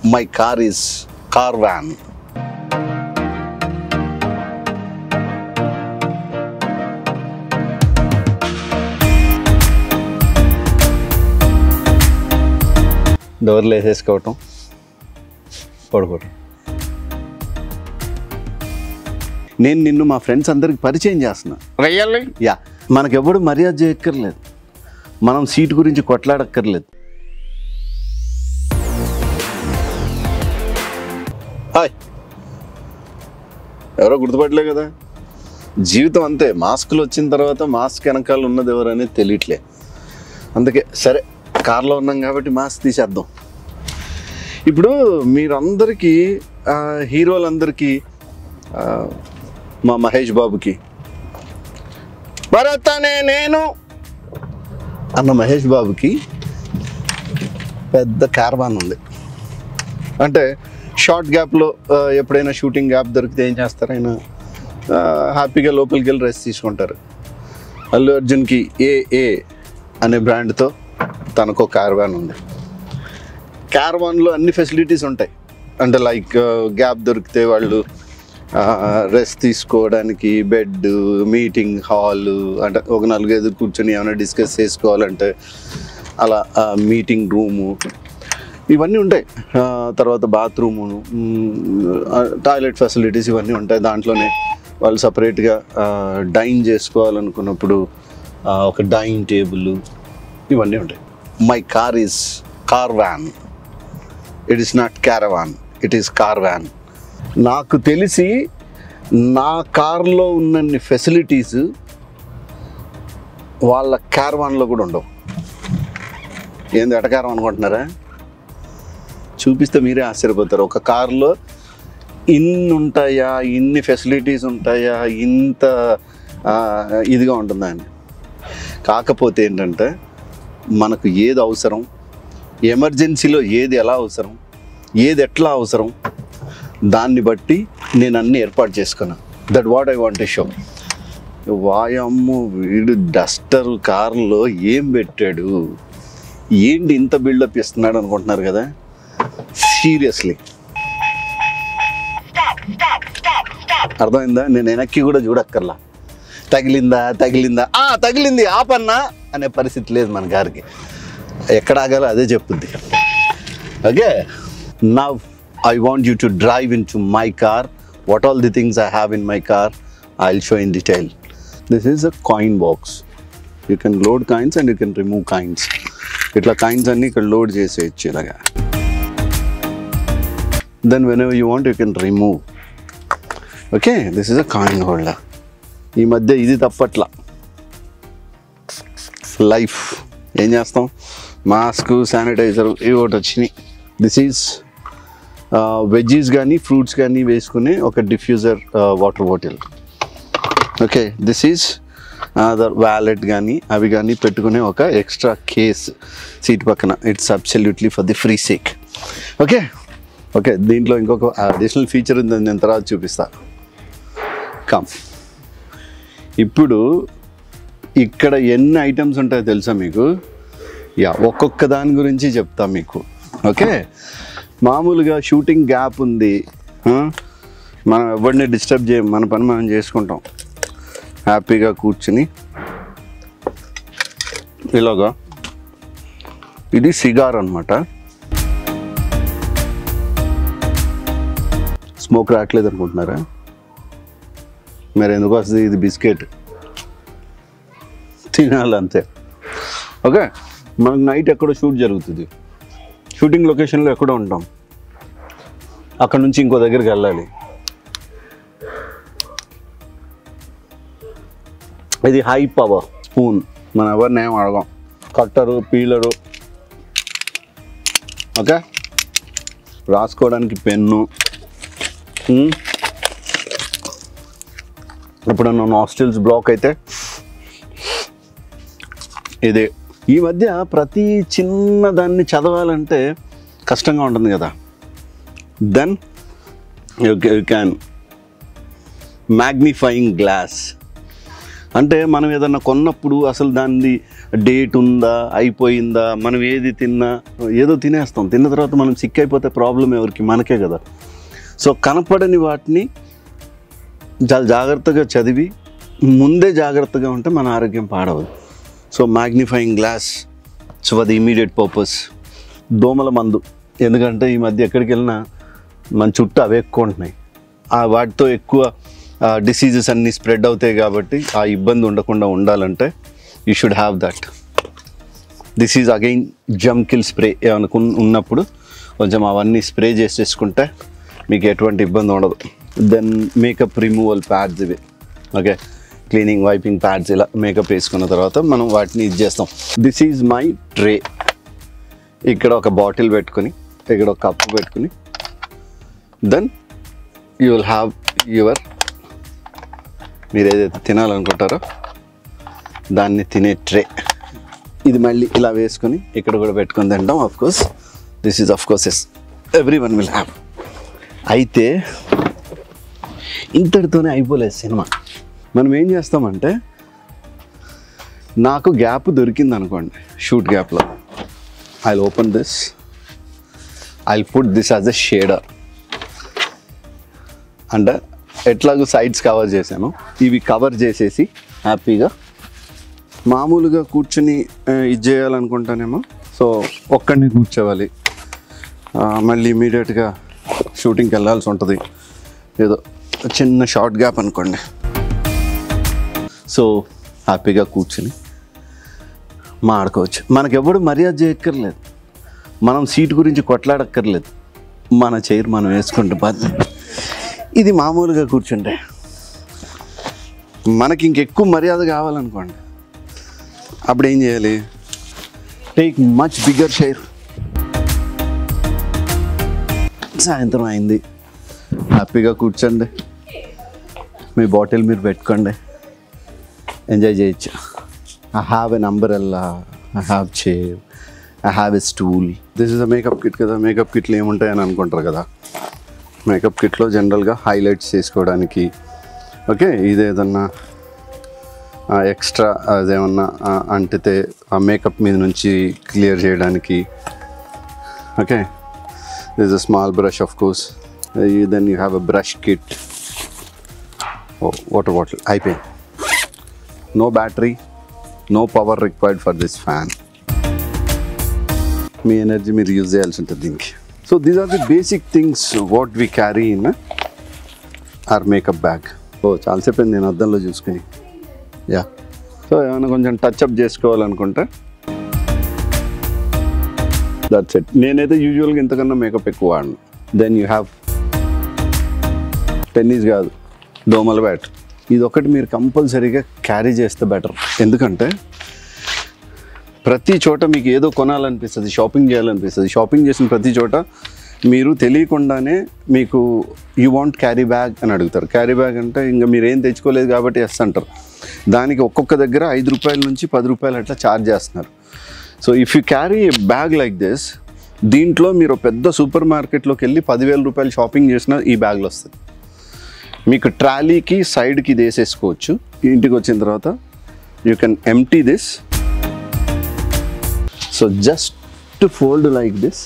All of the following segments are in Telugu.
My car is car van డోర్లు వేసేసుకోవటం పడుకోవటం నేను నిన్ను మా ఫ్రెండ్స్ అందరికి పరిచయం చేస్తున్నా రియల్లీ యా మనకెవ్వడు మర్యాద చేయక్కర్లేదు మనం సీట్ గురించి కొట్లాడక్కర్లేదు హాయ్ ఎవరో గుర్తుపట్టలే కదా జీవితం అంతే మాస్కులు వచ్చిన తర్వాత మాస్క్ వెనకాల ఉన్నది ఎవరనేది తెలియట్లే అందుకే సరే కార్లో ఉన్నాం కాబట్టి మాస్క్ తీసేద్దాం ఇప్పుడు మీరందరికీ ఆ, హీరోలందరికీ ఆ, మా మహేష్ బాబుకి భరత్ అనే నేను అన్న మహేష్ బాబుకి పెద్ద క్యారవాన్ ఉంది అంటే షార్ట్ గ్యాప్లో ఆ, ఎప్పుడైనా షూటింగ్ గ్యాప్ దొరికితే ఏం చేస్తారు ఆయన ఆ, హ్యాపీగా లోపలికి వెళ్ళి రెస్ట్ తీసుకుంటారు అల్లు అర్జున్కి ఏ ఏ అనే బ్రాండ్తో తనకు క్యారవాన్ ఉంది క్యారవాన్లో అన్ని ఫెసిలిటీస్ ఉంటాయి అంటే లైక్ గ్యాప్ దొరికితే వాళ్ళు రెస్ట్ తీసుకోవడానికి బెడ్ మీటింగ్ హాల్ అంటే ఒక నలుగు ఎదురు కూర్చొని ఏమైనా డిస్కస్ చేసుకోవాలంటే అలా మీటింగ్ రూము ఇవన్నీ ఉంటాయి ఆ, తర్వాత బాత్రూము టాయిలెట్ ఫెసిలిటీస్ ఇవన్నీ ఉంటాయి దాంట్లోనే వాళ్ళు సపరేట్గా డైన్ చేసుకోవాలనుకున్నప్పుడు ఆ, ఒక డైనింగ్ టేబుల్ ఇవన్నీ ఉంటాయి my car is car van it is not caravan it is car van నాకు తెలిసి నా కార్లో ఉన్నన్ని ఫెసిలిటీస్ వాళ్ళ క్యారవాన్లో కూడా ఉండవు ఏంది ఎటకారం అనుకుంటున్నారా చూపిస్తే మీరే ఆశ్చర్యపోతారు ఒక కార్లో ఇన్ని ఉంటాయా ఇన్ని ఫెసిలిటీస్ ఉంటాయా ఇంత ఆ, ఇదిగా ఉంటుందా అని కాకపోతే ఏంటంటే మనకు ఏది అవసరం ఎమర్జెన్సీలో ఏది ఎలా అవసరం ఏది ఎట్లా అవసరం దాన్ని బట్టి నేను అన్ని ఏర్పాటు చేసుకున్నాను that what I want show వాయమ్ము వీడు డస్టర్ కారులో ఏం పెట్టాడు ఏంటి ఇంత బిల్డప్ ఇస్తున్నాడు అనుకుంటున్నారు కదా సీరియస్లీ అర్థమైందా నేను వెనక్కి కూడా చూడక్కర్లా తగిలిందా తగిలిందా ఆ తగిలింది ఆపన్నా అనే పరిస్థితి లేదు మన గారికి ఎక్కడ ఆగాలో అదే చెప్పుద్ది okay now I want you to drive in to my car what all the things I have in my car I will show in detail this is a coin box you can load coins and you can remove coins ఇట్లా కాయిన్స్ అన్ని ఇక్కడ లోడ్ చేసేయచ్చు ఇలాగా then whenever you want you can remove okay this is a coin holder ఈ మధ్య ఇది తప్పట్లా లైఫ్ ఏం చేస్తాం మాస్క్ శానిటైజర్ ఇవి ఒకటి వచ్చినాయి దిస్ ఈజ్ వెజ్జీస్ కానీ ఫ్రూట్స్ కానీ వేసుకునే ఒక diffuser water bottle okay this is other wallet కానీ అవి కానీ పెట్టుకునే ఒక ఎక్స్ట్రా కేస్ సీట్ పక్కన it's absolutely for the free sake okay okay దీంట్లో ఇంకొక అడిషనల్ ఫీచర్ ఉంది నేను తర్వాత చూపిస్తా కమ్ ఇప్పుడు ఇక్కడ ఎన్ని ఐటమ్స్ ఉంటాయో తెలుసా మీకు యా ఒక్కొక్క దాని గురించి చెప్తా మీకు ఓకే మామూలుగా షూటింగ్ గ్యాప్ ఉంది ఆ? మనం ఎవరిని డిస్టర్బ్ చేయం మన పని మనం చేసుకుంటాం హ్యాపీగా కూర్చుని ఇలాగా ఇది సిగార్ అనమాట స్మోక్ రావట్లేదు అనుకుంటున్నారా మరి ఎందుకు వస్తుంది ఇది బిస్కెట్ తినాలి అంతే ఓకే మనకు నైట్ ఎక్కడో షూట్ జరుగుతుంది షూటింగ్ లొకేషన్లో ఎక్కడో ఉంటాం అక్కడ నుంచి ఇంకో దగ్గరికి వెళ్ళాలి ఇది హై పవర్ స్పూన్ మనం ఎవరిని ఏం అడగం కట్టరు పీలరు ఓకే రాసుకోవడానికి పెన్ను ఉమ్. ఎప్పుడన్నా హాస్టల్స్ బ్లాక్ అయితే ఇదే ఈ మధ్య ప్రతి చిన్న దాన్ని చదవాలంటే కష్టంగా ఉంటుంది కదా then you can magnifying glass అంటే మనం ఏదన్నా కొన్నప్పుడు అసలు దానిది డేట్ ఉందా అయిపోయిందా మనం ఏది తిన్నా ఏదో తినేస్తాం తిన్న తర్వాత మనం సిక్ అయిపోతే ప్రాబ్లం ఎవరికి మనకే కదా సో కనపడని వాటిని చాలా జాగ్రత్తగా చదివి ముందే జాగ్రత్తగా ఉంటే మన ఆరోగ్యం పాడవదు సో మ్యాగ్నిఫైయింగ్ గ్లాస్ సో అది ఇమీడియట్ పర్పస్ దోమల మందు ఎందుకంటే ఈ మధ్య ఎక్కడికి వెళ్ళినా మన చుట్టూ అవే ఎక్కువ ఉంటున్నాయి ఆ వాటితో ఎక్కువ డిసీజెస్ అన్నీ స్ప్రెడ్ అవుతాయి కాబట్టి ఆ ఇబ్బంది ఉండకుండా ఉండాలంటే you should have that this is again germ kill spray ఏమైనా కొన్- ఉన్నప్పుడు కొంచెం అవన్నీ స్ప్రే చేసేసుకుంటే మీకు ఎటువంటి ఇబ్బంది ఉండదు దెన్ మేకప్ రిమూవల్ ప్యాడ్స్ ఇవి ఓకే క్లీనింగ్ వైపింగ్ ప్యాడ్స్ ఇలా మేకప్ వేసుకున్న తర్వాత మనం వాటిని ఇది చేస్తాం దిస్ ఈజ్ మై ట్రే ఇక్కడ ఒక బాటిల్ పెట్టుకొని ఇక్కడ ఒక కప్పు పెట్టుకుని then you will have your మీరు ఏదైతే తినాలనుకుంటారో దాన్ని తినే ట్రే ఇది మళ్ళీ ఇలా వేసుకొని ఇక్కడ కూడా పెట్టుకొని తింటాం of course this is of course as everyone will have అయితే ఇంతటితోనే అయిపోలేదు సినిమా మనం ఏం చేస్తామంటే నాకు గ్యాప్ దొరికింది అనుకోండి షూట్ గ్యాప్లో I open this I put this as a shader అంటే ఎట్లాగో సైడ్స్ కవర్ చేశాను ఇవి కవర్ చేసేసి హ్యాపీగా మామూలుగా కూర్చుని ఆ, ఇది చేయాలనుకుంటానేమో సో ఒక్కడిని కూర్చోవాలి ఆ, మళ్ళీ ఇమీడియట్గా షూటింగ్కి వెళ్ళాల్సి ఉంటుంది ఏదో చిన్న షార్ట్ గ్యాప్ అనుకోండి సో హ్యాపీగా కూర్చుని మాడుకోవచ్చు మనకెవడు మర్యాద చేయక్కర్లేదు మనం సీట్ గురించి కొట్లాడక్కర్లేదు మన చైర్ మనం వేసుకుంటే బాధ్యత ఇది మామూలుగా కూర్చుంటే మనకి ఇంకెక్కువ మర్యాద కావాలనుకోండి అప్పుడు ఏం చేయాలి టేక్ మచ్ బిగ్గర్ షేర్ సాయంత్రం అయింది హ్యాపీగా కూర్చోండి మీ బాటిల్ మీరు పెట్టుకోండి ఎంజాయ్ చేయొచ్చు I have an umbrella I have chair I have a stool this is a makeup kit కదా మేకప్ కిట్లు ఏముంటాయని అనుకుంటారు కదా మేకప్ కిట్లో జనరల్గా హైలైట్స్ చేసుకోవడానికి ఓకే ఇదేదన్నా ఎక్స్ట్రా అదేమన్నా ఆ, అంటితే ఆ మేకప్ మీద నుంచి క్లియర్ చేయడానికి okay this a small brush of course then you have a brush kit ఓ వాటర్ బాటిల్ అయిపోయింది no battery no power required for this fan మీ ఎనర్జీ మీరు యూజ్ చేయాల్సి ఉంటుంది దీనికి so these are the basic things what we carry in our makeup bag ఓ చాలాసేపు అయింది నేను అద్దంలో చూసుకుని యా సో ఏమైనా కొంచెం టచ్అప్ చేసుకోవాలనుకుంటే దట్స్ ఇట్ నేనైతే యూజువల్గా ఇంతకన్నా మేకప్ ఎక్కువ వాడను దెన్ యూ హ్యావ్ టెన్నిస్ కాదు దోమల బ్యాట్ ఇది ఒకటి మీరు కంపల్సరీగా క్యారీ చేస్తే బెటర్ ఎందుకంటే ప్రతి చోట మీకు ఏదో కొనాలనిపిస్తుంది షాపింగ్ చేయాలనిపిస్తుంది షాపింగ్ చేసిన ప్రతి చోట మీరు తెలియకుండానే మీకు యూ వాంట్ క్యారీ బ్యాగ్ అని అడుగుతారు క్యారీ బ్యాగ్ అంటే ఇంకా మీరు ఏం తెచ్చుకోలేదు కాబట్టి ఎస్ అంటారు దానికి ఒక్కొక్క దగ్గర ఐదు రూపాయల నుంచి పది రూపాయలు అట్లా ఛార్జ్ చేస్తున్నారు so if you carry a bag like this దీంట్లో మీరు పెద్ద సూపర్ మార్కెట్లోకి వెళ్ళి పదివేల రూపాయలు షాపింగ్ చేసినా ఈ బ్యాగ్లో వస్తుంది మీకు ట్రాలీకి సైడ్కి ఇది వేసేసుకోవచ్చు ఇంటికి వచ్చిన తర్వాత you can empty this so just fold like this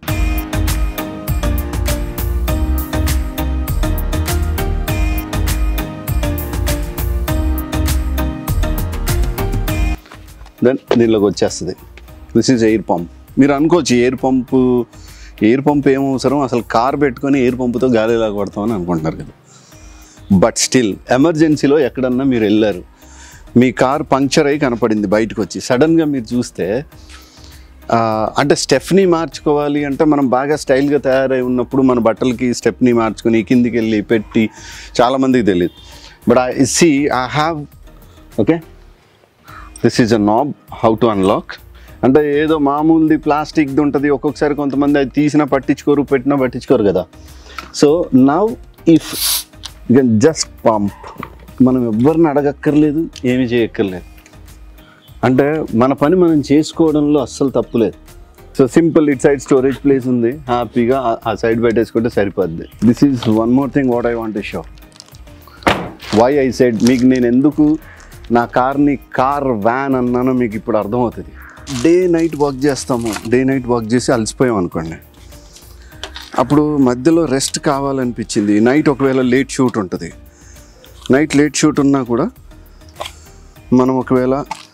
then దీనిలోకి వచ్చేస్తుంది దిస్ ఈజ్ ఎయిర్ పంప్ మీరు అనుకోవచ్చు ఎయిర్ పంపు ఎయిర్ పంప్ ఏం అవసరం అసలు కార్ పెట్టుకొని ఎయిర్ పంపుతో గాలి ఎలా కొడతామని అనుకుంటున్నారు కదా బట్ స్టిల్ ఎమర్జెన్సీలో ఎక్కడన్నా మీరు వెళ్ళారు మీ కార్ పంక్చర్ అయి కనపడింది బయటకు వచ్చి సడన్గా మీరు చూస్తే ఆ, అంటే స్టెప్ని మార్చుకోవాలి అంటే మనం బాగా స్టైల్గా తయారై ఉన్నప్పుడు మన బట్టలకి స్టెప్ని మార్చుకొని కిందికి వెళ్ళి పెట్టి చాలామందికి తెలియదు but I see I have okay this is a knob how to unlock అంటే ఏదో మామూలుది ప్లాస్టిక్ది ఉంటుంది ఒక్కొక్కసారి కొంతమంది అది తీసినా పట్టించుకోరు పెట్టినా పట్టించుకోరు కదా so now if just pump మనం ఎవరిని అడగక్కర్లేదు ఏమీ చేయక్కర్లేదు అంటే మన పని మనం చేసుకోవడంలో అస్సలు తప్పులేదు so simple it side storage place ఉంది హ్యాపీగా ఆ- ఆ సైడ్ పెట్టేసుకుంటే సరిపోద్ది this is one more thing what I want show why I side మీకు నేను ఎందుకు నా కార్ని కార్ వ్యాన్ అన్నానో మీకు ఇప్పుడు అర్థమవుతుంది డే నైట్ వర్క్ చేస్తాము డే నైట్ వర్క్ చేసి అలసిపోయాం అనుకోండి అప్పుడు మధ్యలో రెస్ట్ కావాలనిపించింది నైట్ ఒకవేళ లేట్ షూట్ ఉంటుంది నైట్ లేట్ షూట్ ఉన్నా కూడా మనం ఒకవేళ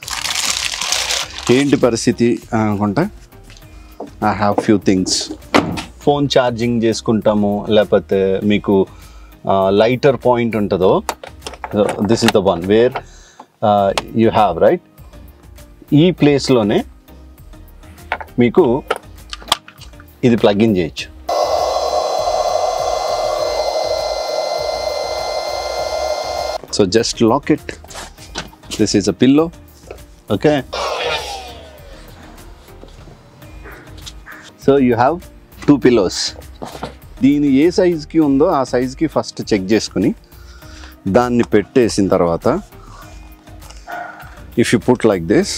ఏంటి పరిస్థితి అని అనుకుంటే I have few things phone charging చేసుకుంటాము లేకపోతే మీకు లైటర్ పాయింట్ ఉంటుందో this is the one where you have right ఈ ప్లేస్లోనే మీకు ఇది ప్లగ్ ఇన్ చేయొచ్చు so just lock it this is a pillow okay so you have two pillows దీని ఏ సైజ్కి ఉందో ఆ సైజ్కి ఫస్ట్ చెక్ చేసుకుని దాన్ని పెట్టేసిన తర్వాత if you put like this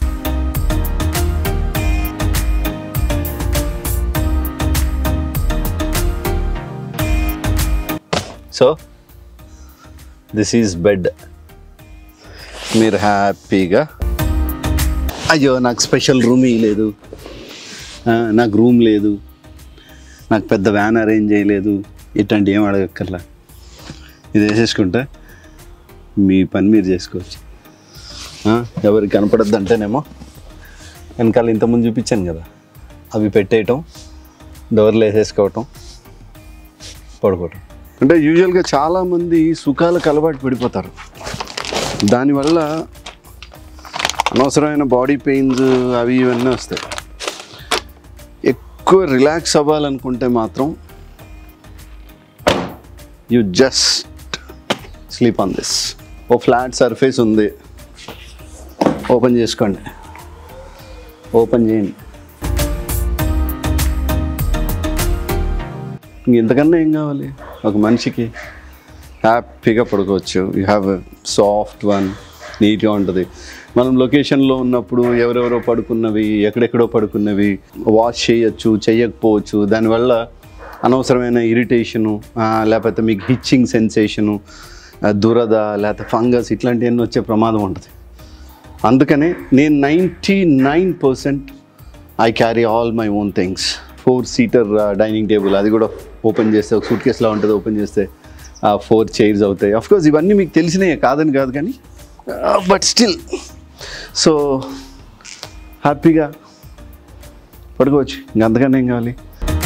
so this is bed మీరు హ్యాపీగా అయ్యో నాకు స్పెషల్ రూమ్ లేదు నాకు రూమ్ లేదు నాకు పెద్ద వ్యాన్ అరేంజ్ చేయలేదు ఇట్లాంటి ఏం అడగక్కర్లా ఇది వేసేసుకుంటే మీ పని మీరు చేసుకోవచ్చు ఆ, ఎవరికి కనపడద్దు అంటేనేమో వెనకాల ఇంతకుముందు చూపించాను కదా అవి పెట్టేయటం డోర్లు వేసేసుకోవటం పడుకోవటం అంటే యూజువల్గా చాలామంది సుఖాలకు అలవాటు పడిపోతారు దానివల్ల అనవసరమైన బాడీ పెయిన్స్ అవి ఇవన్నీ వస్తాయి ఎక్కువ రిలాక్స్ అవ్వాలనుకుంటే మాత్రం you just sleep on this ఓ ఫ్లాట్ సర్ఫేస్ ఉంది ఓపెన్ చేసుకోండి ఓపెన్ చేయండి ఇంతకన్నా ఏం కావాలి ఒక మనిషికి హ్యాపీగా పడుకోవచ్చు you have a soft one నీట్గా ఉంటుంది మనం లొకేషన్లో ఉన్నప్పుడు ఎవరెవరో పడుకున్నవి ఎక్కడెక్కడో పడుకున్నవి వాష్ చేయొచ్చు చేయకపోవచ్చు దానివల్ల అనవసరమైన ఇరిటేషను లేకపోతే మీకు హిచ్చింగ్ సెన్సేషను దురద లేకపోతే ఫంగస్ ఇట్లాంటివన్నీ వచ్చే ప్రమాదం ఉంటుంది అందుకనే నేను ninety nine percent I carry all my own things four seater dining table అది కూడా ఓపెన్ చేస్తే ఒక సూట్ కేసులా ఉంటుంది ఓపెన్ చేస్తే ఫోర్ చైర్స్ అవుతాయి కోర్స్ ఇవన్నీ మీకు తెలిసినాయే కాదని కాదు కానీ బట్ స్టిల్ సో హ్యాపీగా పడుకోవచ్చు ఇంక అంతకన్నా ఏం కావాలి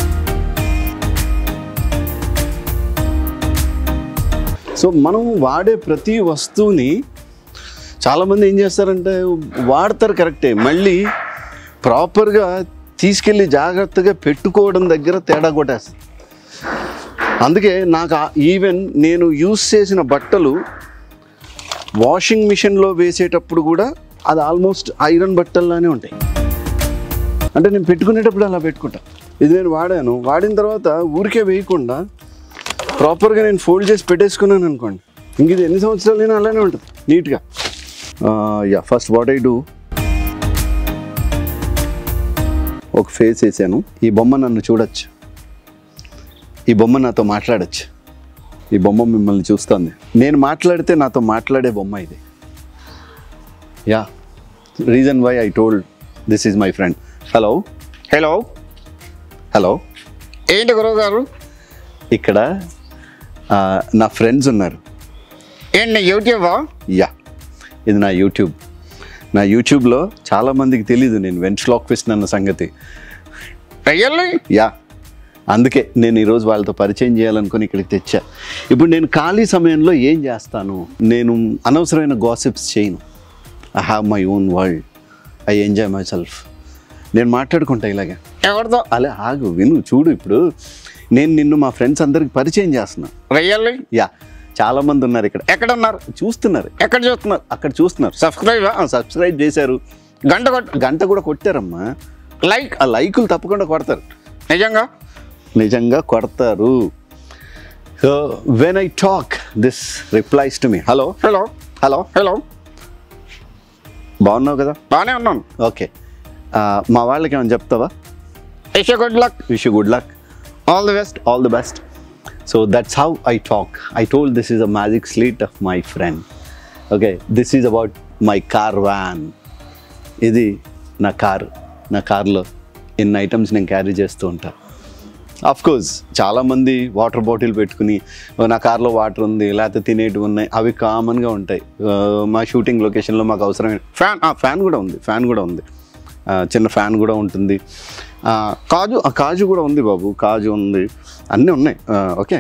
సో మనం వాడే ప్రతి వస్తువుని చాలామంది ఏం చేస్తారంటే వాడతారు కరెక్టే మళ్ళీ ప్రాపర్గా తీసుకెళ్ళి జాగ్రత్తగా పెట్టుకోవడం దగ్గర తేడా కొట్టేస్తుంది అందుకే నాకు ఈవెన్ నేను యూస్ చేసిన బట్టలు వాషింగ్ మిషన్లో వేసేటప్పుడు కూడా అది ఆల్మోస్ట్ ఐరన్ బట్టల్లానే ఉంటాయి అంటే నేను పెట్టుకునేటప్పుడు అలా పెట్టుకుంటా ఇది నేను వాడాను వాడిన తర్వాత ఊరికే వేయకుండా ప్రాపర్గా నేను ఫోల్డ్ చేసి పెట్టేసుకున్నాను అనుకోండి ఇంక ఇది ఎన్ని సంవత్సరాలైనా అలానే ఉంటుంది నీట్గా yeah first what I do ఒక ఫేస్ వేసాను ఈ బొమ్మ నన్ను చూడొచ్చు ఈ బొమ్మ నాతో మాట్లాడచ్చు ఈ బొమ్మ మిమ్మల్ని చూస్తుంది నేను మాట్లాడితే నాతో మాట్లాడే బొమ్మ ఇది yeah reason why I told this is my friend hello hello hello ఏంటి గురువు గారు ఇక్కడ ఆ, నా ఫ్రెండ్స్ ఉన్నారు ఏంటి యూట్యూబా యా ఇది నా యూట్యూబ్ నా యూట్యూబ్లో చాలామందికి తెలీదు నేను వెంచ్లాక్ ఫిస్ట్ అన్న సంగతి రియల్లీ యా అందుకే నేను ఈరోజు వాళ్ళతో పరిచయం చేయాలనుకుని ఇక్కడికి తెచ్చా ఇప్పుడు నేను ఖాళీ సమయంలో ఏం చేస్తాను నేను అనవసరమైన గాసిప్స్ చేయను I have my own world I enjoy my self నేను మాట్లాడుకుంటా ఇలాగే ఎవరితో అలా ఆగు విను చూడు ఇప్పుడు నేను నిన్ను మా ఫ్రెండ్స్ అందరికి పరిచయం చేస్తున్నా రియల్లీ యా చాలా మంది ఉన్నారు ఇక్కడ ఎక్కడ ఉన్నారు చూస్తున్నారు ఎక్కడ చూస్తున్నారు అక్కడ చూస్తున్నారు సబ్స్క్రైబ్ సబ్స్క్రైబ్ చేశారు గంట కొట్టు గంట కూడా కొట్టారమ్మా లైక్ ఆ లైకులు తప్పకుండా కొడతారు నిజంగా నిజంగా కొడతారు so when I talk this replies to me hello hello hello hello బాగున్నావు కదా బాగానే ఉన్నాను ఓకే మా వాళ్ళకి ఏమైనా చెప్తావా ఇష్ good luck wish good luck all the best all the best so that's how I talk I told this is a magic sleet of my friend okay this is about my car van ఇది నా కార్ నా కార్లో ఎన్ని ఐటమ్స్ నేను క్యారీ చేస్తూ ఉంటా ఆఫ్ కోర్స్ చాలామంది వాటర్ బాటిల్ పెట్టుకుని "ఓ, నా కార్లో వాటర్ ఉంది లేకపోతే తినేటివి ఉన్నాయి అవి కామన్గా ఉంటాయి ఆ, మా షూటింగ్ లొకేషన్లో మాకు అవసరమైన ఫ్యాన్ ఫ్యాన్ కూడా ఉంది ఫ్యాన్ కూడా ఉంది ఆ, చిన్న ఫ్యాన్ కూడా ఉంటుంది ఆ, కాజు ఆ కాజు కూడా ఉంది బాబు కాజు ఉంది అన్నీ ఉన్నాయి ఆ, ఓకే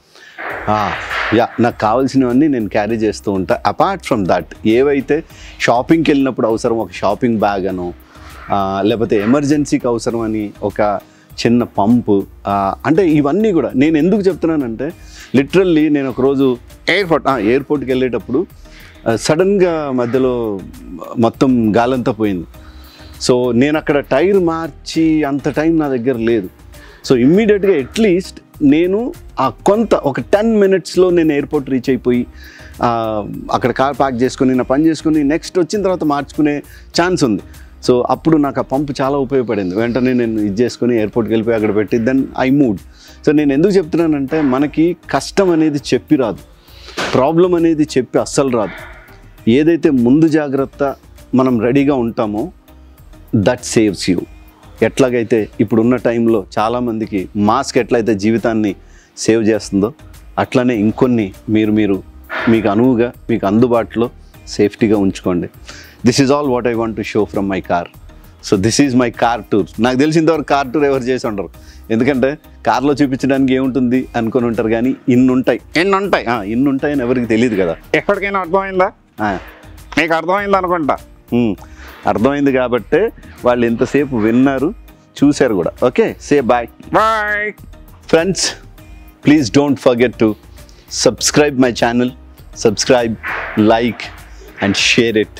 ఆ, యా నాకు కావాల్సినవన్నీ నేను క్యారీ చేస్తూ ఉంటా అపార్ట్ ఫ్రమ్ దట్ ఏవైతే షాపింగ్కి వెళ్ళినప్పుడు అవసరం ఒక షాపింగ్ బ్యాగ్ అనో ఆ, లేకపోతే ఎమర్జెన్సీకి అవసరం అని ఒక చిన్న పంపు ఆ, అంటే ఇవన్నీ కూడా నేను ఎందుకు చెప్తున్నానంటే లిటరల్లీ నేను ఒకరోజు ఎయిర్పోర్ట్ ఎయిర్పోర్ట్కి వెళ్ళేటప్పుడు సడన్గా మధ్యలో మొత్తం గాలంతా పోయింది సో నేను అక్కడ టైర్ మార్చి అంత టైం నా దగ్గర లేదు సో ఇమ్మీడియట్గా అట్లీస్ట్ నేను ఆ కొంత ఒక టెన్ మినిట్స్లో నేను ఎయిర్పోర్ట్ రీచ్ అయిపోయి ఆ, అక్కడ కార్ పార్క్ చేసుకుని నా పని చేసుకుని నెక్స్ట్ వచ్చిన తర్వాత మార్చుకునే ఛాన్స్ ఉంది సో అప్పుడు నాకు ఆ పంపు చాలా ఉపయోగపడింది వెంటనే నేను ఇది చేసుకుని ఎయిర్పోర్ట్కి వెళ్ళిపోయి అక్కడ పెట్టి దెన్ ఐ మూడ్ సో నేను ఎందుకు చెప్తున్నానంటే మనకి కష్టం అనేది చెప్పి రాదు ప్రాబ్లం అనేది చెప్పి అస్సలు రాదు ఏదైతే ముందు జాగ్రత్త మనం రెడీగా ఉంటామో దట్ సేవ్స్ యూ ఎట్లాగైతే ఇప్పుడున్న టైంలో చాలామందికి మాస్క్ ఎట్లయితే జీవితాన్ని సేవ్ చేస్తుందో అట్లనే ఇంకొన్ని మీరు మీరు మీకు అనువుగా మీకు అందుబాటులో సేఫ్టీగా ఉంచుకోండి this is all what I want to show from my car so this is my car tour నాకు తెలిసినంతవరకు కార్ టూర్ ఎవరు చేసి ఉండరు ఎందుకంటే కార్లో చూపించడానికి ఏముంటుంది అనుకొని ఉంటారు కానీ ఇన్ని ఉంటాయి ఎన్ని ఉంటాయి ఆ, ఇన్ని ఉంటాయని ఎవరికి తెలియదు కదా ఎప్పటికైనా అర్థమైందా ఆ, మీకు అర్థమైంది అనుకుంటా ఉమ్, అర్థమైంది కాబట్టే వాళ్ళు ఎంతసేపు విన్నారు చూశారు కూడా okay say bye bye friends please don't forget to subscribe my channel subscribe like and share it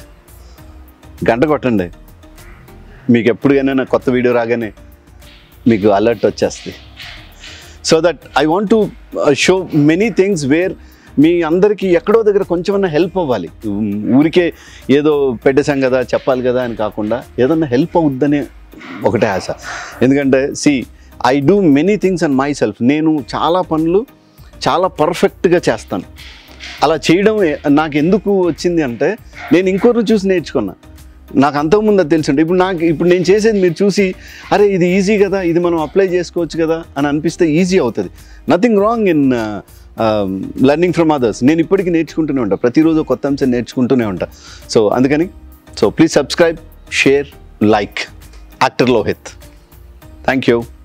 గంట కొట్టండి మీకు ఎప్పుడుగైనా నా కొత్త వీడియో రాగానే మీకు అలర్ట్ వచ్చేస్తుంది so that I want to show many things where మీ అందరికీ ఎక్కడో దగ్గర కొంచెమన్నా హెల్ప్ అవ్వాలి ఉమ్, ఊరికే ఏదో పెట్టేశాం కదా చెప్పాలి కదా అని కాకుండా ఏదన్నా హెల్ప్ అవుద్దనే ఒకటే ఆశ ఎందుకంటే see I do many things and my self నేను చాలా పనులు చాలా పర్ఫెక్ట్గా చేస్తాను అలా చేయడం ఏ- నాకు ఎందుకు వచ్చింది అంటే నేను ఇంకొకరిని చూసి నేర్చుకున్నా నాకు అంతకుముందు అది తెలిసి ఉంటే ఇప్పుడు నాకు ఇప్పుడు నేను చేసేది మీరు చూసి అరే ఇది ఈజీ కదా ఇది మనం అప్లై చేసుకోవచ్చు కదా అని అనిపిస్తే ఈజీ అవుతుంది nothing wrong in learning from others నేను ఇప్పటికీ నేర్చుకుంటూనే ఉంటా ప్రతిరోజు కొత్త అంశం నేర్చుకుంటూనే ఉంటా సో అందుకని so please subscribe share like actor Lohith thank you